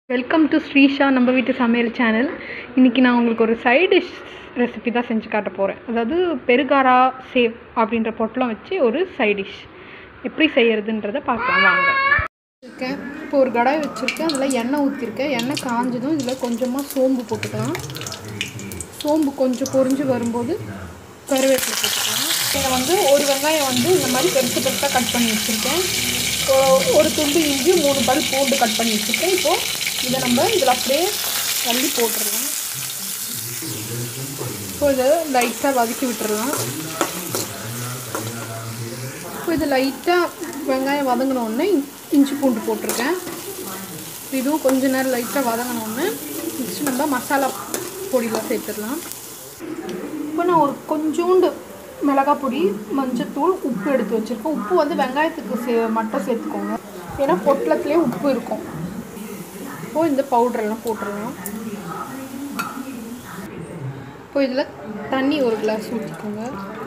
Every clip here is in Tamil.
வெல்கம் டு ஸ்ரீஷா நம்ம வீட்டு சமையல் சேனல் இன்றைக்கி நான் உங்களுக்கு ஒரு சைட் டிஷ் ரெசிபி தான் செஞ்சு காட்ட போகிறேன் அதாவது பெருகாரா சேவ் அப்படின்ற பொட்டலம் வச்சு ஒரு சைட் டிஷ் எப்படி செய்யறதுன்றதை பார்க்கலாம் வாங்க இருக்கேன் இப்போ ஒரு கடாய் வச்சுருக்கேன் அதில் எண்ணெய் ஊற்றிருக்கேன் எண்ணெய் காஞ்சதும் இதில் கொஞ்சமாக சோம்பு போட்டுக்கலாம் சோம்பு கொஞ்சம் பொரிஞ்சு வரும்போது கருவேப்பிலை போட்டுக்கலாம் இதில் வந்து ஒரு வெங்காயம் வந்து இந்த மாதிரி பெருசு பெருசாக கட் பண்ணி வச்சுருக்கேன் ஒ- ஒரு துண்டு இஞ்சி மூணு பல் பூண்டு கட் பண்ணி வச்சுருக்கேன் இப்போது இதை நம்ம இதில் அப்படியே தள்ளி போட்டுடலாம் இப்போ இதை லைட்டாக வதக்கி விட்டுறலாம் இப்போ இது லைட்டாக வெங்காயம் வதங்கின உடனே இஞ்சி பூண்டு போட்டிருக்கேன் இதுவும் கொஞ்ச நேரம் லைட்டாக வதங்கின உடனே நெக்ஸ்ட் நம்ம மசாலா பொடியெலாம் சேர்த்துடலாம் இப்போ நான் ஒரு கொஞ்சோண்டு மிளகாய் பொடி மஞ்சத்தூள் உப்பு எடுத்து வச்சுருக்கேன் உப்பு வந்து வெங்காயத்துக்கு சே மட்டும் சேர்த்துக்கோங்க ஏன்னா பொட்டலத்துலேயே உப்பு இருக்கும் இப்போ இந்த பவுடரெல்லாம் போட்டுடலாம் இப்போ இதில் தண்ணி ஒரு கிளாஸ் ஊற்றிக்கோங்க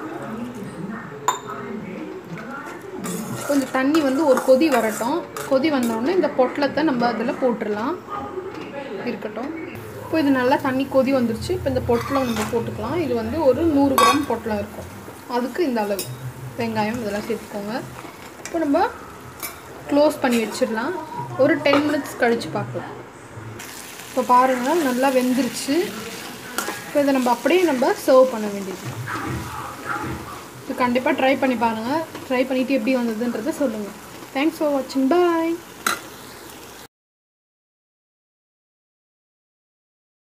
கொஞ்சம் தண்ணி வந்து ஒரு கொதி வரட்டும் கொதி வந்தோடனே இந்த பொட்டலத்தை நம்ம அதில் போட்டுடலாம் இருக்கட்டும் இப்போ இது நல்லா தண்ணி கொதி வந்துருச்சு இப்போ இந்த பொட்டலம் நம்ம போட்டுக்கலாம் இது வந்து ஒரு நூறு கிராம் பொட்டலம் இருக்கும் அதுக்கு இந்த அளவு வெங்காயம் இதெல்லாம் சேர்த்துக்கோங்க இப்போ நம்ம க்ளோஸ் பண்ணி வச்சிடலாம் ஒரு டென் மினிட்ஸ் கழித்து பார்க்கலாம் இப்போ பாருங்கள் நல்லா வெந்துருச்சு இப்போ இதை நம்ம அப்படியே நம்ம சர்வ் பண்ண வேண்டியது இது கண்டிப்பாக ட்ரை பண்ணி பாருங்கள் ட்ரை பண்ணிவிட்டு எப்படி வந்ததுன்றதை சொல்லுங்கள் தேங்க்ஸ் ஃபார் வாட்சிங் பாய்